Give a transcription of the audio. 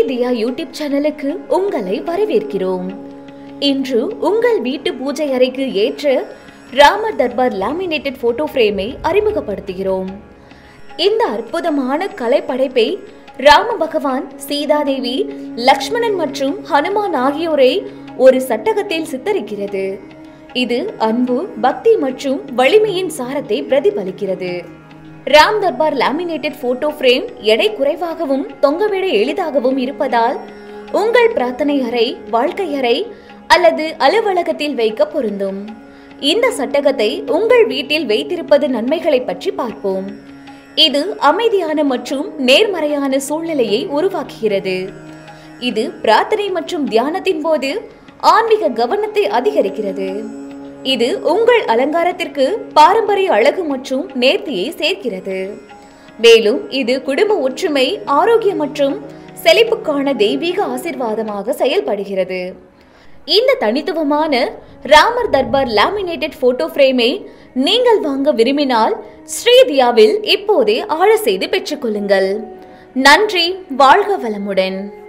தியா YouTube சேனலுக்கு உங்களை வரவேற்கிறோம் இன்று உங்கள் வீட்டு பூஜை அறைக்கு ஏற்ற ராமர் தர்பார் லேமினேட்டட் போட்டோ ஃப்ரேமை அறிமுகப்படுத்துகிறோம் இந்த அற்புதமான கலைப்படைப்பை ராம பகவான் சீதாதேவி லக்ஷ்மணன் மற்றும் ஹனுமான் ஆகியோரை ஒரு சட்டகத்தில் சித்தரிக்கிறது இது அன்பு பக்தி மற்றும் வலிமையின் சாரத்தை பிரதிபலிக்கிறது Ram Darbar laminated photo frame எடை குறைவாகவும் தொங்கவிட எளிதாகவும் இருப்பதால் உங்கள் பிரார்த்தனை அறை வாழ்க்கை அறை அல்லது அலுவலகத்தில் வைக்க பொருந்தும் இந்த சட்டகத்தை உங்கள் வீட்டில் வைத்திருப்பது நன்மைகளை பற்றி பார்ப்போம் இது அமைதியான மற்றும் நேர்மறையான சூழ்நிலையை உருவாக்குகிறது இது பிரார்த்தனை மற்றும் தியானத்தின் போது ஆன்மீக கவனத்தை அதிகரிக்கிறது இது உங்கள் அலங்காரத்திற்கு பாரம்பரிய அழகு மற்றும் நேர்த்தியை சேர்க்கிறது மேலும் இது குடும்ப ஒற்றுமை ஆரோக்கியம் மற்றும் செழிப்புக்கான தெய்வீக ஆசிர்வாதமாக செயல்படுகிறது இந்த தனித்துவமான ராமர் தர்பார் லேமினேட்டட் போட்டோ ஃப்ரேமை நீங்கள் வாங்க விரும்பினால் ஸ்ரீதியாவில் இப்போதே ஆழ செய்து பெற்றுக்கொள்ளுங்கள் நன்றி வாழ்க வளமுடன்